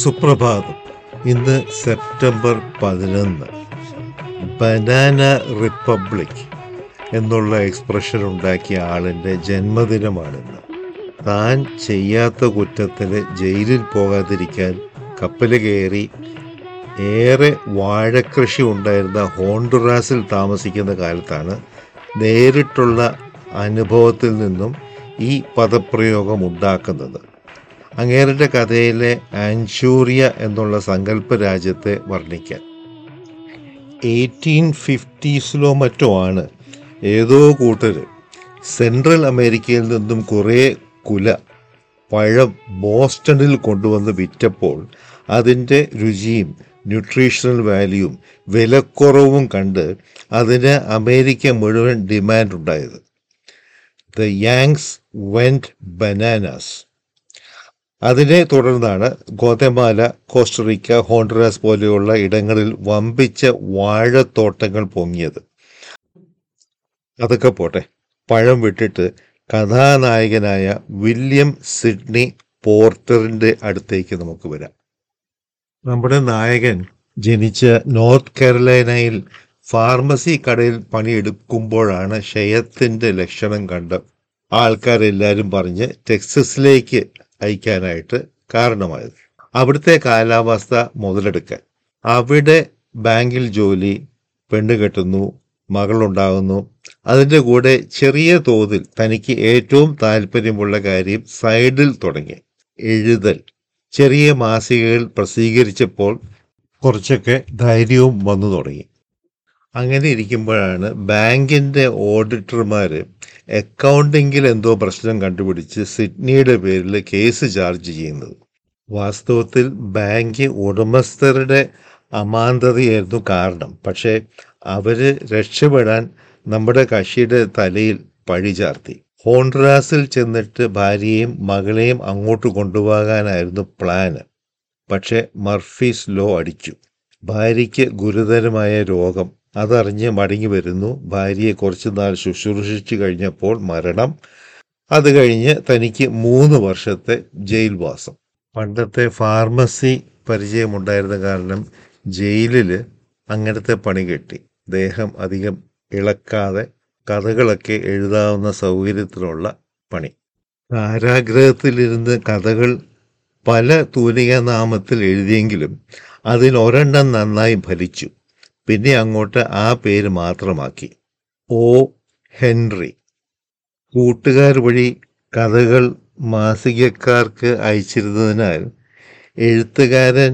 സുപ്രഭാതം ഇന്ന് സെപ്റ്റംബർ പതിനൊന്ന് ബനാന റിപ്പബ്ലിക് എന്നുള്ള എക്സ്പ്രഷൻ ഉണ്ടാക്കിയ ആളിൻ്റെ ജന്മദിനമാണിന്ന് താൻ ചെയ്യാത്ത കുറ്റത്തിന് ജയിലിൽ പോകാതിരിക്കാൻ കപ്പൽ കയറി ഏറെ വാഴക്കൃഷി ഉണ്ടായിരുന്ന ഹോണ്ടുറാസിൽ താമസിക്കുന്ന കാലത്താണ് നേരിട്ടുള്ള അനുഭവത്തിൽ നിന്നും ഈ പദപ്രയോഗം ഉണ്ടാക്കുന്നത് അങ്ങേരുടെ കഥയിലെ ആൻഷൂറിയ എന്നുള്ള സങ്കല്പ രാജ്യത്തെ വർണ്ണിക്കാൻ എയ്റ്റീൻ ഫിഫ്റ്റീസിലോ മറ്റോ ആണ് ഏതോ കൂട്ടർ സെൻട്രൽ അമേരിക്കയിൽ നിന്നും കുറേ കുല പഴം ബോസ്റ്റണിൽ കൊണ്ടുവന്ന് വിറ്റപ്പോൾ അതിൻ്റെ രുചിയും ന്യൂട്രീഷണൽ വാല്യൂവും വിലക്കുറവും കണ്ട് അതിന് അമേരിക്ക മുഴുവൻ ഡിമാൻഡ് ഉണ്ടായത് ദ യാങ്സ് വെൻറ്റ് ബനാനാസ് അതിനെ തുടർന്നാണ് ഗോതമാല കോസ്റ്ററിക്ക ഹോണ്ടറാസ് പോലെയുള്ള ഇടങ്ങളിൽ വമ്പിച്ച വാഴത്തോട്ടങ്ങൾ പൊങ്ങിയത് അതൊക്കെ പോട്ടെ പഴം വിട്ടിട്ട് കഥാനായകനായ വില്യം സിഡ്നി പോർട്ടറിന്റെ അടുത്തേക്ക് നമുക്ക് വരാം നമ്മുടെ നായകൻ ജനിച്ച നോർത്ത് കാരലൈനയിൽ ഫാർമസി കടയിൽ പണിയെടുക്കുമ്പോഴാണ് ക്ഷയത്തിന്റെ ലക്ഷണം കണ്ട് ആൾക്കാരെല്ലാവരും പറഞ്ഞ് ടെക്സസിലേക്ക് അയക്കാനായിട്ട് കാരണമായത് അവിടുത്തെ കാലാവസ്ഥ മുതലെടുക്കാൻ അവിടെ ബാങ്കിൽ ജോലി പെണ്ണ് കെട്ടുന്നു മകളുണ്ടാകുന്നു അതിൻ്റെ കൂടെ ചെറിയ തോതിൽ തനിക്ക് ഏറ്റവും താല്പര്യമുള്ള കാര്യം സൈഡിൽ തുടങ്ങി എഴുതൽ ചെറിയ മാസികകൾ പ്രസിദ്ധീകരിച്ചപ്പോൾ കുറച്ചൊക്കെ ധൈര്യവും വന്നു തുടങ്ങി അങ്ങനെ ഇരിക്കുമ്പോഴാണ് ബാങ്കിൻ്റെ ഓഡിറ്റർമാർ അക്കൗണ്ടിങ്ങിൽ എന്തോ പ്രശ്നം കണ്ടുപിടിച്ച് സിഡ്നിയുടെ പേരിൽ കേസ് ചാർജ് ചെയ്യുന്നത് വാസ്തവത്തിൽ ബാങ്ക് ഉടമസ്ഥരുടെ അമാന്തതയായിരുന്നു കാരണം പക്ഷേ അവര് രക്ഷപ്പെടാൻ നമ്മുടെ കക്ഷിയുടെ തലയിൽ പഴി ചാർത്തി ഹോൺഡ്രാസിൽ ചെന്നിട്ട് ഭാര്യയെയും മകളെയും അങ്ങോട്ട് കൊണ്ടുപോകാനായിരുന്നു പ്ലാന് പക്ഷെ മർഫീസ് ലോ അടിച്ചു ഭാര്യയ്ക്ക് ഗുരുതരമായ രോഗം അതറിഞ്ഞ് മടങ്ങി വരുന്നു ഭാര്യയെ കുറച്ചു നാൾ ശുശ്രൂഷിച്ചു കഴിഞ്ഞപ്പോൾ മരണം അത് കഴിഞ്ഞ് തനിക്ക് മൂന്ന് വർഷത്തെ ജയിൽവാസം പണ്ടത്തെ ഫാർമസി പരിചയമുണ്ടായിരുന്ന കാരണം ജയിലിൽ അങ്ങനത്തെ പണി കിട്ടി ദേഹം അധികം ഇളക്കാതെ കഥകളൊക്കെ എഴുതാവുന്ന സൗകര്യത്തിലുള്ള പണി കാരാഗ്രഹത്തിലിരുന്ന് കഥകൾ പല തൂലിക നാമത്തിൽ എഴുതിയെങ്കിലും അതിലൊരെണ്ണം നന്നായി ഫലിച്ചു പിന്നെ അങ്ങോട്ട് ആ പേര് മാത്രമാക്കി ഓ ഹെൻറി കൂട്ടുകാർ വഴി കഥകൾ മാസികക്കാർക്ക് അയച്ചിരുന്നതിനാൽ എഴുത്തുകാരൻ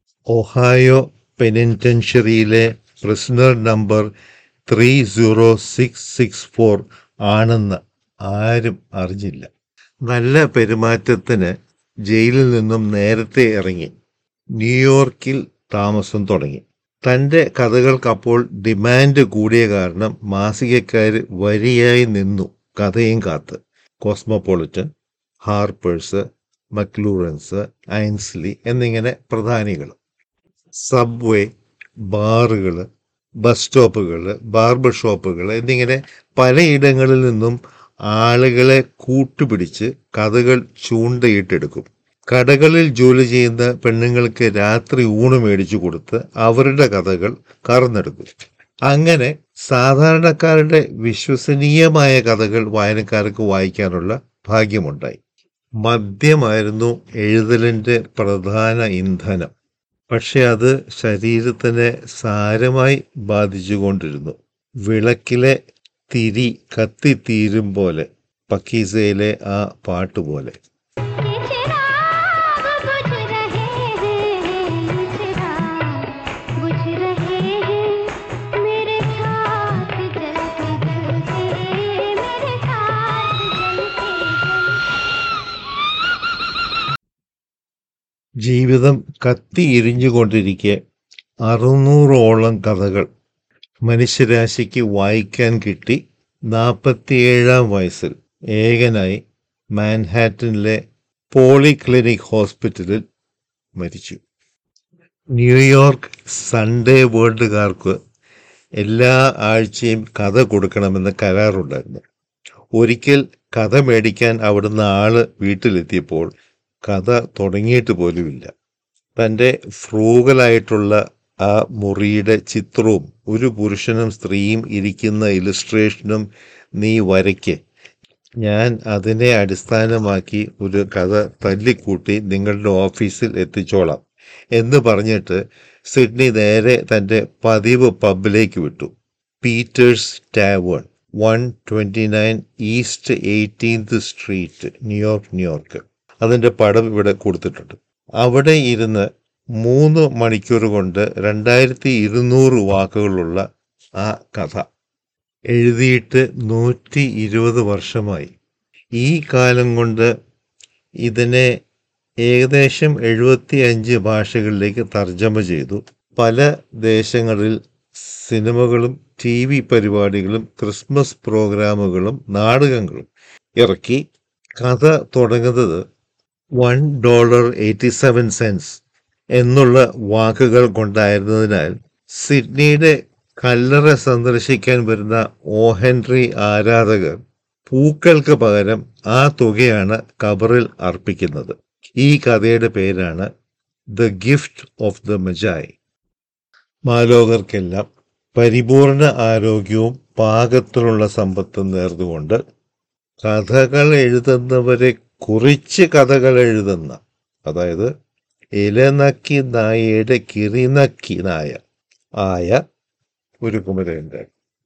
Ohio penitentiary prisoner number three zero six six four ആണെന്ന് ആരും അറിഞ്ഞില്ല നല്ല പെരുമാറ്റത്തിന് ജയിലിൽ നിന്നും നേരത്തെ ഇറങ്ങി ന്യൂയോർക്കിൽ താമസം തുടങ്ങി തൻ്റെ കഥകൾക്ക് അപ്പോൾ ഡിമാൻഡ് കൂടിയ കാരണം മാസികക്കാർ വരിയായി നിന്നു കഥയും കാത്ത് കോസ്മോപൊളിറ്റൻ ഹാർപ്പേഴ്സ് മക്ലൂറൻസ് ഐൻസ്ലി എന്നിങ്ങനെ പ്രധാനികൾ സബ്വേ ബാറുകൾ ബസ് സ്റ്റോപ്പുകൾ ബാർബർ ഷോപ്പുകൾ എന്നിങ്ങനെ പലയിടങ്ങളിൽ നിന്നും ആളുകളെ കൂട്ടുപിടിച്ച് കഥകൾ ചൂണ്ടയിട്ടെടുക്കും കടകളിൽ ജോലി ചെയ്യുന്ന പെണ്ണുങ്ങൾക്ക് രാത്രി ഊണ് മേടിച്ചു കൊടുത്ത് അവരുടെ കഥകൾ കറന്നെടുക്കും അങ്ങനെ സാധാരണക്കാരുടെ വിശ്വസനീയമായ കഥകൾ വായനക്കാർക്ക് വായിക്കാനുള്ള ഭാഗ്യമുണ്ടായി മദ്യമായിരുന്നു എഴുതലിൻ്റെ പ്രധാന ഇന്ധനം പക്ഷെ അത് ശരീരത്തിനെ സാരമായി ബാധിച്ചുകൊണ്ടിരുന്നു വിളക്കിലെ തിരി കത്തിത്തീരും പോലെ പക്കീസയിലെ ആ പാട്ടുപോലെ ये चिराग बुझ रहे हैं चिराग बुझ रहे हैं मेरे साथ जलते जलते मेरे साथ जलते जलते ജീവിതം കത്തി എരിഞ്ഞുകൊണ്ടിരിക്കെ അറുന്നൂറോളം കഥകൾ മനുഷ്യരാശിക്ക് വായിക്കാൻ കിട്ടി നാൽപ്പത്തിയേഴാം വയസ്സിൽ ഏകനായി മാൻഹാറ്റനിലെ പോളിക്ലിനിക് ഹോസ്പിറ്റലിൽ മരിച്ചു ന്യൂയോർക്ക് സൺഡേ വേൾഡുകാർക്ക് എല്ലാ ആഴ്ചയും കഥ കൊടുക്കണമെന്ന് കരാറുണ്ടായിരുന്നു ഒരിക്കൽ കഥ മേടിക്കാൻ അവിടുന്ന് ആള് വീട്ടിലെത്തിയപ്പോൾ കഥ തുടങ്ങിയിട്ട് പോലുമില്ല തൻ്റെ ഫ്രൂഗലായിട്ടുള്ള ആ മുറിയുടെ ചിത്രവും ഒരു പുരുഷനും സ്ത്രീയും ഇരിക്കുന്ന ഇലുസ്ട്രേഷനും നീ വരയ്ക്ക് ഞാൻ അതിനെ അടിസ്ഥാനമാക്കി ഒരു കഥ തല്ലിക്കൂട്ടി നിങ്ങളുടെ ഓഫീസിൽ എത്തിച്ചോളാം എന്ന് പറഞ്ഞിട്ട് സിഡ്നി നേരെ തൻ്റെ പതിവ് പബ്ബിലേക്ക് വിട്ടു Pete's tavern one twenty nine east eighteenth street New York New York അതിൻ്റെ പടം ഇവിടെ കൊടുത്തിട്ടുണ്ട് അവിടെ ഇരുന്ന് മൂന്ന് മണിക്കൂർ കൊണ്ട് രണ്ടായിരത്തി ഇരുന്നൂറ് വാക്കുകളുള്ള ആ കഥ എഴുതിയിട്ട് നൂറ്റി ഇരുപത് വർഷമായി ഈ കാലം കൊണ്ട് ഇതിനെ ഏകദേശം എഴുപത്തി അഞ്ച് ഭാഷകളിലേക്ക് തർജ്ജമ ചെയ്തു പല ദേശങ്ങളിൽ സിനിമകളും ടി വി പരിപാടികളും ക്രിസ്മസ് പ്രോഗ്രാമുകളും നാടകങ്ങളും ഇറക്കി കഥ തുടങ്ങുന്നത് one dollar eighty seven cents എന്നുള്ള വാക്കുകൾ കൊണ്ടായിരുന്നതിനാൽ സിഡ്നിയുടെ കല്ലറ സന്ദർശിക്കാൻ വരുന്ന ഓ ഹെൻറി ആരാധകർ പൂക്കൾക്ക് പകരം ആ തുകയാണ് കബറിൽ അർപ്പിക്കുന്നത് ഈ കഥയുടെ പേരാണ് the gift of the Magi മാലോകർക്കെല്ലാം പരിപൂർണ ആരോഗ്യവും പാകത്തിലുള്ള സമ്പത്തും നേർന്നുകൊണ്ട് കഥകൾ എഴുതുന്നവരെ കുറിച്ച് കഥകൾ എഴുതുന്ന അതായത് ഇലനക്കി നായയുടെ കിറിനക്കി നായ ആയ ഒരു കുമരകൻ്റെ